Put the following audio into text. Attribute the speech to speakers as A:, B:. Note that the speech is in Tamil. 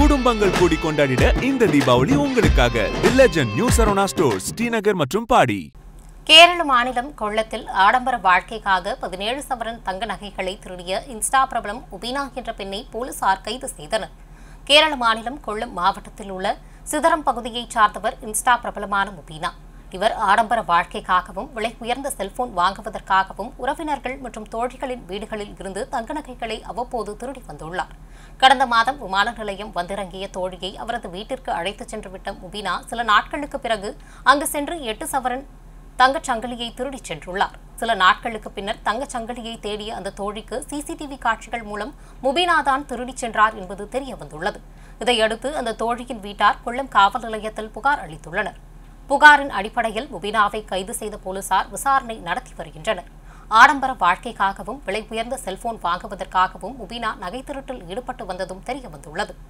A: குடும்பங்கள் கூடி கொண்டாடிட இந்த தீபாவளி உங்களுக்காக the legend new Saravana stores Srinagar மற்றும் பாடி
B: கேரள மாநிலம் கொள்ளத்தில் ஆடம்பர வாழ்க்கைக்காக பதினேழு சவரன் தங்க நகைகளை திருடிய இன்ஸ்டா பிரபலம் உபீனா என்ற பெண்ணை போலீசார் கைது செய்தனர் கேரள மாநிலம் கொல்லம் மாவட்டத்தில் உள்ள சிதறம் பகுதியைச் சார்ந்தவர் இன்ஸ்டா பிரபலமான முபீனா இவர் ஆடம்பர வாழ்க்கைக்காகவும் விலை உயர்ந்த செல்போன் வாங்குவதற்காகவும் உறவினர்கள் மற்றும் தோழிகளின் வீடுகளில் இருந்து தங்க நகைகளை அவ்வப்போது திருடி வந்துள்ளார் கடந்த மாதம் விமான நிலையம் வந்திறங்கிய தோழியை அவரது வீட்டிற்கு அழைத்துச் சென்று விட்ட முபீனா சில நாட்களுக்கு பிறகு அங்கு சென்று எட்டு சவரன் தங்கச் சங்கிலியை திருடிச் சென்றுள்ளார் சில நாட்களுக்கு பின்னர் தங்கச் சங்கிலியை தேடிய அந்த தோழிக்கு சிசிடிவி காட்சிகள் மூலம் முபீனா தான் திருடிச் சென்றார் என்பது தெரிய வந்துள்ளது இதையடுத்து அந்த தோழியின் வீட்டார் கொல்லம் காவல் நிலையத்தில் புகார் அளித்துள்ளனர் புகாரின் அடிப்படையில் முபீனாவை கைது செய்த போலீசார் விசாரணை நடத்தி வருகின்றனர் ஆடம்பர வாழ்க்கைக்காகவும் விலை உயர்ந்த செல்போன் வாங்குவதற்காகவும் முபீனா நகை திருட்டில் ஈடுபட்டு வந்ததும் தெரிய வந்துள்ளது